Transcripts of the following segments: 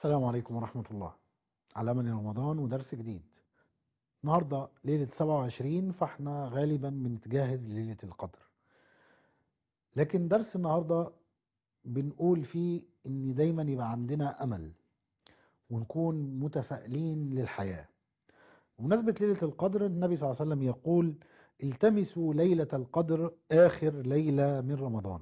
السلام عليكم ورحمة الله على أمل رمضان ودرس جديد النهاردة ليلة 27 فاحنا غالبا بنتجهز لليلة القدر لكن درس النهاردة بنقول فيه ان دايما يبقى عندنا أمل ونكون متفائلين للحياة بمناسبة ليلة القدر النبي صلى الله عليه وسلم يقول التمسوا ليلة القدر آخر ليلة من رمضان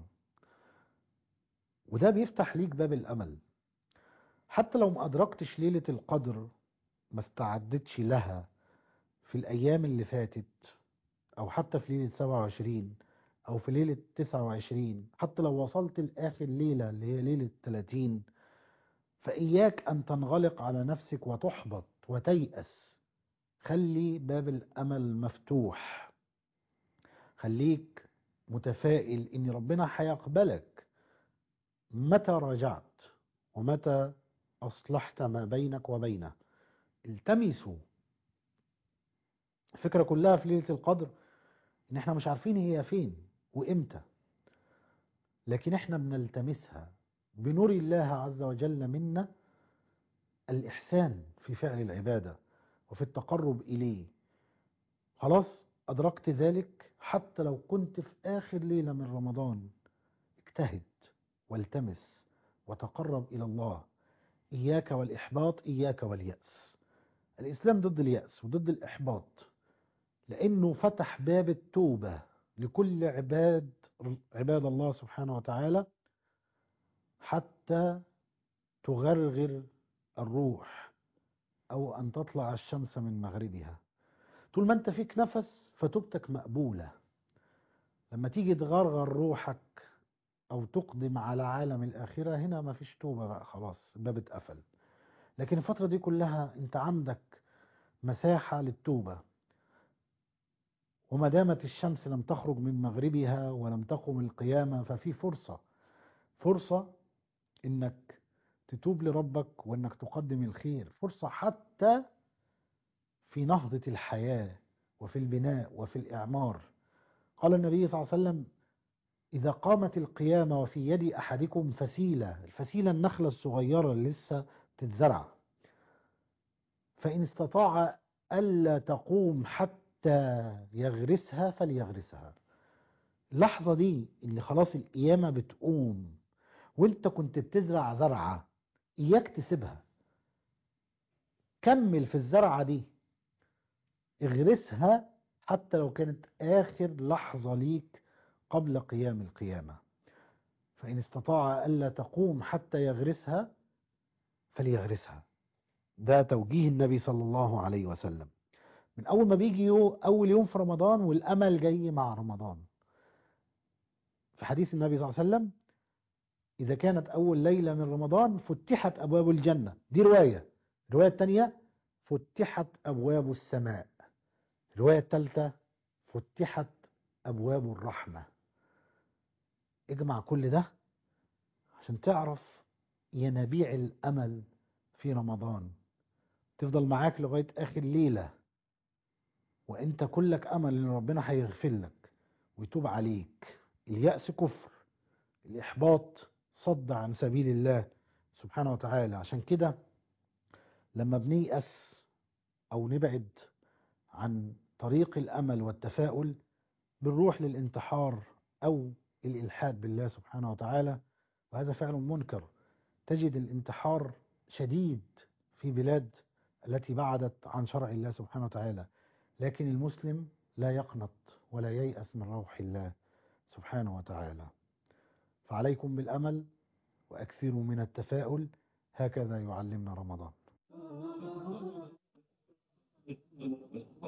وده بيفتح ليك باب الأمل حتى لو ما أدركتش ليلة القدر ما استعدتش لها في الأيام اللي فاتت أو حتى في ليلة 27 أو في ليلة 29 حتى لو وصلت لآخر ليلة اللي هي ليلة 30 فإياك أن تنغلق على نفسك وتحبط وتيأس خلي باب الأمل مفتوح خليك متفائل إن ربنا هيقبلك متى رجعت ومتى أصلحت ما بينك وبينه التمسوا الفكرة كلها في ليلة القدر إن إحنا مش عارفين هي فين وإمتى لكن إحنا بنلتمسها بنري الله عز وجل منا الإحسان في فعل العبادة وفي التقرب إليه خلاص أدركت ذلك حتى لو كنت في آخر ليلة من رمضان اجتهد والتمس وتقرب إلى الله إياك والإحباط إياك واليأس الإسلام ضد اليأس وضد الإحباط لأنه فتح باب التوبة لكل عباد عباد الله سبحانه وتعالى حتى تغرغر الروح أو أن تطلع الشمس من مغربها طول ما أنت فيك نفس فتوبتك مقبولة لما تيجي تغرغر روحك أو تقدم على عالم الآخرة هنا ما فيش توبة بقى خلاص الباب اتقفل لكن الفترة دي كلها أنت عندك مساحة للتوبة وما دامت الشمس لم تخرج من مغربها ولم تقم القيامة ففي فرصة فرصة إنك تتوب لربك وإنك تقدم الخير فرصة حتى في نهضة الحياة وفي البناء وفي الإعمار قال النبي صلى الله عليه وسلم إذا قامت القيامة وفي يد أحدكم فسيلة الفسيلة النخلة الصغيرة اللي لسه تتزرع فإن استطاع ألا تقوم حتى يغرسها فليغرسها اللحظة دي اللي خلاص القيامة بتقوم وانت كنت بتزرع زرعة إياك تسيبها كمل في الزرعة دي اغرسها حتى لو كانت آخر لحظة ليك قبل قيام القيامة فإن استطاع ألا تقوم حتى يغرسها فليغرسها ده توجيه النبي صلى الله عليه وسلم من أول ما بيجي يوم أول يوم في رمضان والأمل جاي مع رمضان في حديث النبي صلى الله عليه وسلم إذا كانت أول ليلة من رمضان فتحت أبواب الجنة دي رواية الرواية الثانية فتحت أبواب السماء الرواية الثالثة فتحت أبواب الرحمة اجمع كل ده عشان تعرف ينابيع الأمل في رمضان تفضل معاك لغاية آخر ليلة وانت كلك أمل ان ربنا هيغفر لك ويتوب عليك اليأس كفر الإحباط صد عن سبيل الله سبحانه وتعالى عشان كده لما بنيأس أو نبعد عن طريق الأمل والتفاؤل بنروح للانتحار أو الإلحاد بالله سبحانه وتعالى وهذا فعل منكر تجد الانتحار شديد في بلاد التي بعدت عن شرع الله سبحانه وتعالى لكن المسلم لا يقنط ولا ييأس من روح الله سبحانه وتعالى فعليكم بالأمل وأكثروا من التفاؤل هكذا يعلمنا رمضان